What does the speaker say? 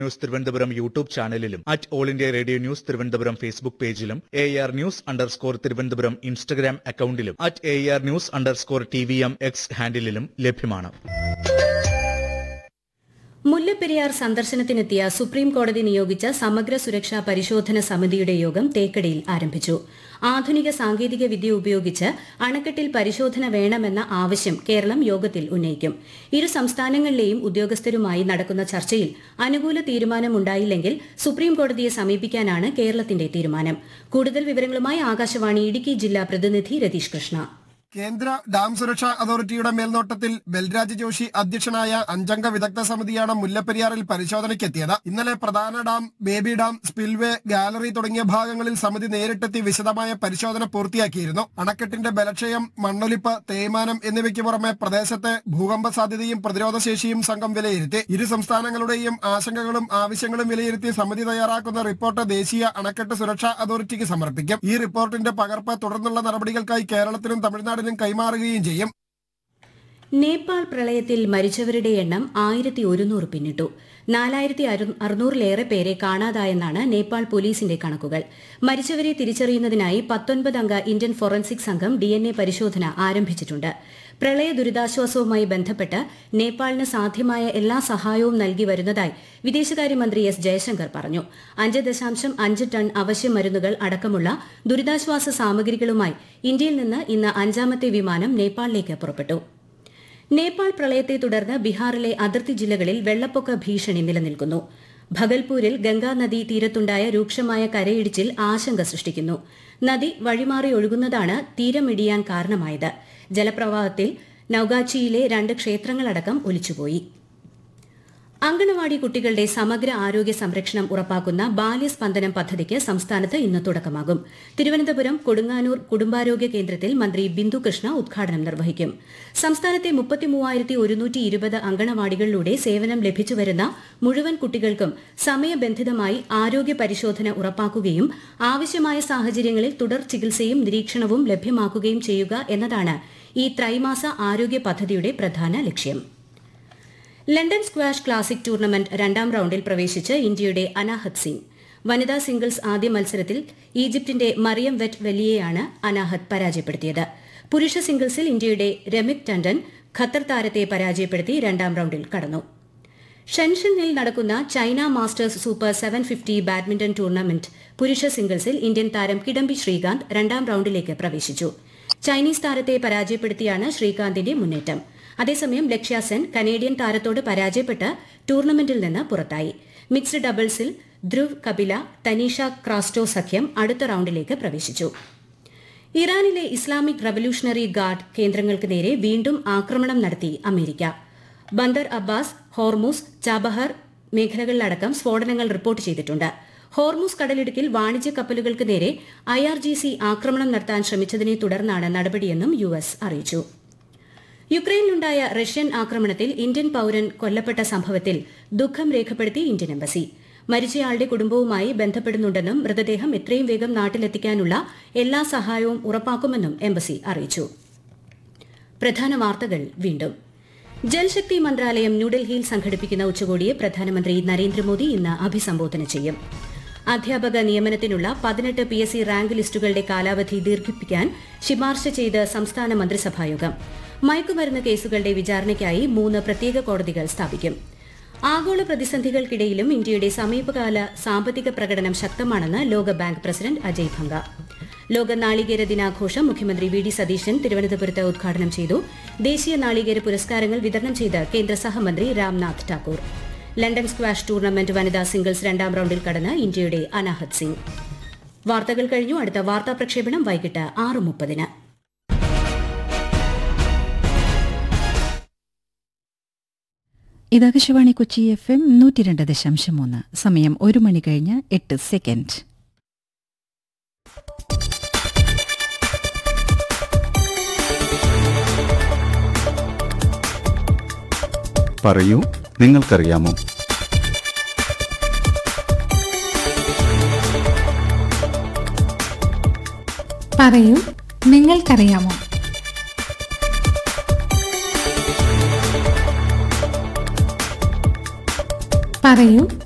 news Thiruvananthapuram YouTube ചാനലിലും at all India radio news Thiruvananthapuram Facebook പേജിലും A R news underscore Thiruvananthapuram Instagram അക്കൌണ്ടിലും at A R news underscore T V M X ഹാൻഡിലും ലഭ്യമാണ് Mullaperiyar സന്ദർശനത്തിനെത്തിയ supreme കോടതി നിയോഗിച്ച സമഗ്ര സുരക്ഷാ പരിശോധന സമിതിയുടെ യോഗം തേക്കടിയിൽ ആരംഭിച്ചു ആധുനിക സാങ്കേതിക വിദ്യ ഉപയോഗിച്ച് അണക്കെട്ടിൽ പരിശോധന വേണമെന്ന ആവശ്യം കേരളം യോഗത്തിൽ ഉന്നയിക്കും ഇരു സംസ്ഥാനങ്ങളിലെയും ഉദ്യോഗസ്ഥരുമായി നടക്കുന്ന ചർച്ചയിൽ അനുകൂല തീരുമാനമുണ്ടായില്ലെങ്കിൽ സുപ്രീം കോടതിയെ സമീപിക്കാനാണ് കേരളത്തിന്റെ തീരുമാനം കൂടുതൽ വിവരങ്ങളുമായി ആകാശവാണി ഇടുക്കി ജില്ലാ പ്രതിനിധി രതീഷ് കൃഷ്ണ കേന്ദ്ര ഡാം സുരക്ഷാ അതോറിറ്റിയുടെ മേൽനോട്ടത്തിൽ ബൽരാജ് ജോഷി അധ്യക്ഷനായ അഞ്ചംഗ വിദഗ്ധ സമിതിയാണ് മുല്ലപ്പെരിയാറിൽ പരിശോധനയ്ക്കെത്തിയത് ഇന്നലെ പ്രധാന dam baby dam spillway gallery തുടങ്ങിയ ഭാഗങ്ങളിൽ സമിതി നേരിട്ടെത്തി വിശദമായ പരിശോധന പൂർത്തിയാക്കിയിരുന്നു അണക്കെട്ടിന്റെ ബലക്ഷയം മണ്ണൊലിപ്പ് തേയ്മാനം എന്നിവയ്ക്ക് പുറമെ പ്രദേശത്തെ ഭൂകമ്പ സാധ്യതയും പ്രതിരോധശേഷിയും സംഘം വിലയിരുത്തി ഇരു സംസ്ഥാനങ്ങളുടെയും ആശങ്കകളും ആവശ്യങ്ങളും വിലയിരുത്തി സമിതി തയ്യാറാക്കുന്ന റിപ്പോർട്ട് ദേശീയ അണക്കെട്ട് സുരക്ഷാ അതോറിറ്റിക്ക് സമർപ്പിക്കും ഈ റിപ്പോർട്ടിന്റെ പകർപ്പ് തുടർന്നുള്ള നടപടികൾക്കായി കേരളത്തിനും തമിഴ്നാടിനും കൈമാറുകയും ചെയ്യും നേപ്പാൾ പ്രളയത്തിൽ മരിച്ചവരുടെ എണ്ണം ആയിരത്തി ഒരുന്നൂറ് പിന്നിട്ടു നാലായിരത്തി അറുന്നൂറിലേറെ പേരെ കാണാതായെന്നാണ് നേപ്പാൾ പോലീസിന്റെ കണക്കുകൾ മരിച്ചവരെ തിരിച്ചറിയുന്നതിനായി പത്തൊൻപത് അംഗ ഇന്ത്യൻ ഫോറൻസിക് സംഘം ഡിഎൻഎ പരിശോധന ആരംഭിച്ചിട്ടുണ്ട് പ്രളയ ദുരിതാശ്വാസവുമായി ബന്ധപ്പെട്ട് നേപ്പാളിന് സാധ്യമായ എല്ലാ സഹായവും നൽകി വരുന്നതായി വിദേശകാര്യമന്ത്രി എസ് ജയശങ്കർ പറഞ്ഞു അഞ്ച് ദശാംശം അഞ്ച് ടൺ അവശ്യ മരുന്നുകൾ അടക്കമുള്ള ദുരിതാശ്വാസ സാമഗ്രികളുമായി ഇന്ത്യയിൽ നിന്ന് ഇന്ന് അഞ്ചാമത്തെ വിമാനം നേപ്പാളിലേക്ക് പുറപ്പെട്ടു നേപ്പാൾ പ്രളയത്തെ തുടർന്ന് ബീഹാറിലെ അതിർത്തി ജില്ലകളിൽ വെള്ളപ്പൊക്ക ഭീഷണി നിലനിൽക്കുന്നു ഭഗൽപൂരിൽ ഗംഗാനദി തീരത്തുണ്ടായ രൂക്ഷമായ കരയിടിച്ചിൽ ആശങ്ക സൃഷ്ടിക്കുന്നു നദി വഴിമാറി ഒഴുകുന്നതാണ് തീരമിടിയാൻ കാരണമായത് ജലപ്രവാഹത്തിൽ നൌഗാച്ചിയിലെ രണ്ട് ക്ഷേത്രങ്ങളടക്കം ഒലിച്ചുപോയി അങ്കണവാടി കുട്ടികളുടെ സമഗ്ര ആരോഗ്യ സംരക്ഷണം ഉറപ്പാക്കുന്ന ബാല്യസ്പന്ദനം പദ്ധതിക്ക് സംസ്ഥാനത്ത് ഇന്ന് തുടക്കമാകും തിരുവനന്തപുരം കൊടുങ്ങാനൂർ കുടുംബാരോഗ്യ കേന്ദ്രത്തിൽ മന്ത്രി ബിന്ദു കൃഷ്ണ ഉദ്ഘാടനം നിർവഹിക്കും സംസ്ഥാനത്തെ മുപ്പത്തിമൂവായിരത്തി ഒരുന്നൂറ്റി ഇരുപത് അങ്കണവാടികളിലൂടെ സേവനം ലഭിച്ചുവരുന്ന മുഴുവൻ കുട്ടികൾക്കും സമയബന്ധിതമായി ആരോഗ്യ പരിശോധന ഉറപ്പാക്കുകയും ആവശ്യമായ സാഹചര്യങ്ങളിൽ തുടർ ചികിത്സയും നിരീക്ഷണവും ലഭ്യമാക്കുകയും ചെയ്യുക എന്നതാണ് ഈ ത്രൈമാസ ആരോഗ്യ പദ്ധതിയുടെ പ്രധാന ലക്ഷ്യം ലണ്ടൻ സ്ക്വാഷ് ക്ലാസിക് ടൂർണമെന്റ് രണ്ടാം റൌണ്ടിൽ പ്രവേശിച്ച് ഇന്ത്യയുടെ അനാഹത് സിംഗ് വനിതാ സിംഗിൾസ് ആദ്യ മത്സരത്തിൽ ഈജിപ്തിന്റെ മറിയം വെറ്റ് വെല്ലിയെയാണ് അനാഹത് പരാജയപ്പെടുത്തിയത് പുരുഷ സിംഗിൾസിൽ ഇന്ത്യയുടെ രമിക് ടണ്ടൻ ഖത്തർ താരത്തെ പരാജയപ്പെടുത്തി രണ്ടാം റൌണ്ടിൽ കടന്നു ഷെൻഷനിൽ നടക്കുന്ന China masters super seven fifty badminton tournament പുരുഷ സിംഗിൾസിൽ ഇന്ത്യൻ താരം കിഡംബി ശ്രീകാന്ത് രണ്ടാം റൌണ്ടിലേക്ക് പ്രവേശിച്ചു ചൈനീസ് താരത്തെ പരാജയപ്പെടുത്തിയാണ് ശ്രീകാന്തിന്റെ മുന്നേറ്റം അതേസമയം ലക്ഷ്യ സെൻ കനേഡിയൻ താരത്തോട് പരാജയപ്പെട്ട് ടൂർണമെന്റിൽ നിന്ന് പുറത്തായി മിക്സ്ഡ് ഡബിൾസിൽ ധ്രുവ് കപില തനീഷ ക്രാസ്റ്റോ സഖ്യം അടുത്ത റൌണ്ടിലേക്ക് പ്രവേശിച്ചു ഇറാനിലെ ഇസ്ലാമിക് റവല്യൂഷണറി ഗാർഡ് കേന്ദ്രങ്ങൾക്ക് നേരെ വീണ്ടും ആക്രമണം നടത്തി America Bandar Abbas Hormuz Chabahar മേഖലകളിലടക്കം സ്ഫോടനങ്ങൾ റിപ്പോർട്ട് ചെയ്തിട്ടുണ്ട് ഹോർമൂസ് കടലിടുക്കിൽ വാണിജ്യ കപ്പലുകൾക്ക് നേരെ ഐആർജിസി ആക്രമണം നടത്താൻ ശ്രമിച്ചതിനെ തുടർന്നാണ് നടപടിയെന്നും യു എസ് അറിയിച്ചു യുക്രൈനിലുണ്ടായ റഷ്യൻ ആക്രമണത്തിൽ ഇന്ത്യൻ പൌരൻ കൊല്ലപ്പെട്ട സംഭവത്തിൽ ദുഃഖം രേഖപ്പെടുത്തി ഇന്ത്യൻ എംബസി മരിച്ചയാളുടെ കുടുംബവുമായി ബന്ധപ്പെടുന്നുണ്ടെന്നും മൃതദേഹം എത്രയും വേഗം നാട്ടിലെത്തിക്കാനുള്ള എല്ലാ സഹായവും ഉറപ്പാക്കുമെന്നും എംബസി അറിയിച്ചു പ്രധാന വാർത്തകൾ വീണ്ടും ജൽശക്തി മന്ത്രാലയം ന്യൂഡൽഹിയിൽ സംഘടിപ്പിക്കുന്ന ഉച്ചകോടിയെ പ്രധാനമന്ത്രി നരേന്ദ്രമോദി ഇന്ന് അഭിസംബോധന ചെയ്യും അധ്യാപക നിയമനത്തിനുള്ള പതിനെട്ട് പി എസ് സി റാങ്ക് ലിസ്റ്റുകളുടെ കാലാവധി ദീർഘിപ്പിക്കാൻ ശുപാർശ ചെയ്ത് സംസ്ഥാന മന്ത്രിസഭായോഗം മയക്കുമരുന്ന് കേസുകളുടെ വിചാരണയ്ക്കായി മൂന്ന് പ്രത്യേക കോടതികൾ സ്ഥാപിക്കും ആഗോള പ്രതിസന്ധികൾക്കിടയിലും ഇന്ത്യയുടെ സമീപകാല സാമ്പത്തിക പ്രകടനം ശക്തമാണെന്ന് ലോകബാങ്ക് പ്രസിഡന്റ് അജയ് ഭംഗ ലോക നാളികേര ദിനാഘോഷം മുഖ്യമന്ത്രി വി ഡി സതീശൻ തിരുവനന്തപുരത്ത് ഉദ്ഘാടനം ചെയ്തു ദേശീയ നാളികേര പുരസ്കാരങ്ങൾ വിതരണം ചെയ്ത് കേന്ദ്ര സഹമന്ത്രി Ramnath Thakur London squash tournament വനിതാ സിംഗിൾസ് രണ്ടാം റൌണ്ടിൽ കടന്ന് ഇന്ത്യയുടെ അനാഹത് സിംഗ് വാർത്തകൾ കഴിഞ്ഞു അടുത്ത വാർത്താ പ്രക്ഷേപണം വൈകിട്ട് ആറ് മുപ്പതിന് ഇത് ആകാശവാണി കൊച്ചി എഫ് എം നൂറ്റി രണ്ട് ദശാംശം മൂന്ന് സമയം ഒരു മണി കഴിഞ്ഞ് എട്ട് സെക്കൻഡ് പറയൂ നിങ്ങൾക്കറിയാമോ പറയൂ നിങ്ങൾക്കറിയാമോ പറയൂ